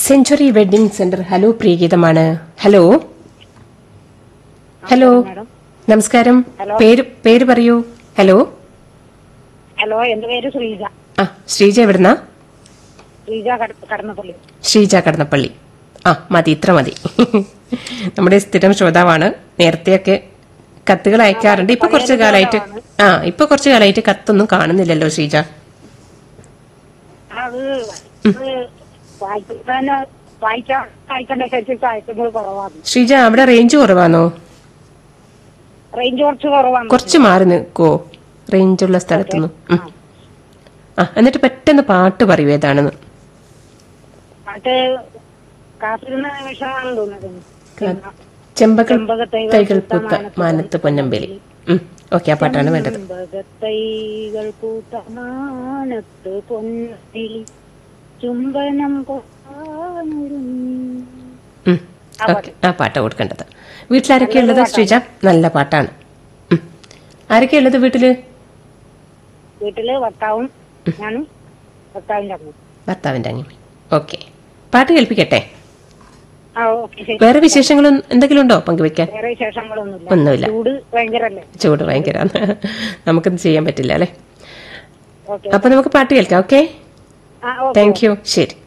Century wedding centre hello പ്രിയഗീതമാണ് hello hello madam നമസ്കാരം hello. പേര് പേര് പറയൂ ഹലോ ഹലോ എന്റെ പേര് ശ്രീജ ആ ശ്രീജ എവിടുന്നാ ശ്രീജ കട- കടന്നപ്പള്ളി ശ്രീജ കടന്നപ്പള്ളി ആ മതി ഇത്ര മതി നമ്മുടെ സ്ഥിരം ശ്രോതാവാണ് നേരത്തെയൊക്കെ കത്തുകൾ അയക്കാറുണ്ട് ഇപ്പൊ കുറച്ചു കാലമായിട്ട് ആ ഇപ്പൊ കുറച്ചു കാലമായിട്ട് കത്തൊന്നും കാണുന്നില്ലല്ലോ ശ്രീജ അത് ഇത് വായിക്കാൻ വായിക്കാൻ വായിക്കേണ്ട ശരിക്കും അയക്കുന്നത് കുറവാണ് ശ്രീജ അവിടെ റേഞ്ച് കുറവാണോ റേഞ്ച് കുറച്ച് കുറവാണ് കുറച്ച് മാറി നിൽക്കോ റേഞ്ചുള്ള സ്ഥലത്തുനിന്ന് ഉം. ആ എന്നിട്ട് പെട്ടെന്ന് പാട്ട് പറയൂ ഏതാണെന്ന് പാട്ട് കാത്തിരുന്ന നിമിഷമാണെന്ന് തോന്നുന്നത് ചെമ്പകൾ ചെമ്പകത്തൈകൾ തൈകൾ പൂത്ത പൂത്ത മാനത്ത് പൊന്നമ്പേലി ഓക്കെ ആ പാട്ടാണ് വേണ്ടത് ചെമ്പകത്തൈകൾ പൂത്ത മാനത്ത് പൊന്നയിൽ ചുംബനം കൊള്ളാനൊരുങ്ങി. ഉം. ഓക്കെ ആ പാട്ടാ കൊടുക്കേണ്ടത് വീട്ടിലാരൊക്കെയാ ഉള്ളത് ശ്രീജ നല്ല പാട്ടാണ് ഉം. ആരൊക്കെയാ ഉള്ളത് വീട്ടില് വീട്ടില് ഭർത്താവും ഞാനും ഭർത്താവിന്റെ അമ്മ ഭർത്താവിന്റെ അനിയൻ ഓക്കെ പാട്ട് കേൾപ്പിക്കട്ടെ ആ ഓക്കെ ശരി വേറെ വിശേഷങ്ങളും എന്തെങ്കിലും ഉണ്ടോ പങ്കുവെക്കാൻ വേറെ വിശേഷങ്ങളൊന്നുമില്ല ഒന്നുമില്ല ചൂട് ഭയങ്കരല്ലേ ചൂട് ഭയങ്കര നമുക്കൊന്നും ചെയ്യാൻ പറ്റില്ല അല്ലേ ഓക്കെ അപ്പൊ നമുക്ക് പാട്ട് കേൾക്കാം ഓക്കെ ആ ഓക്കെ താങ്ക് യു ശരി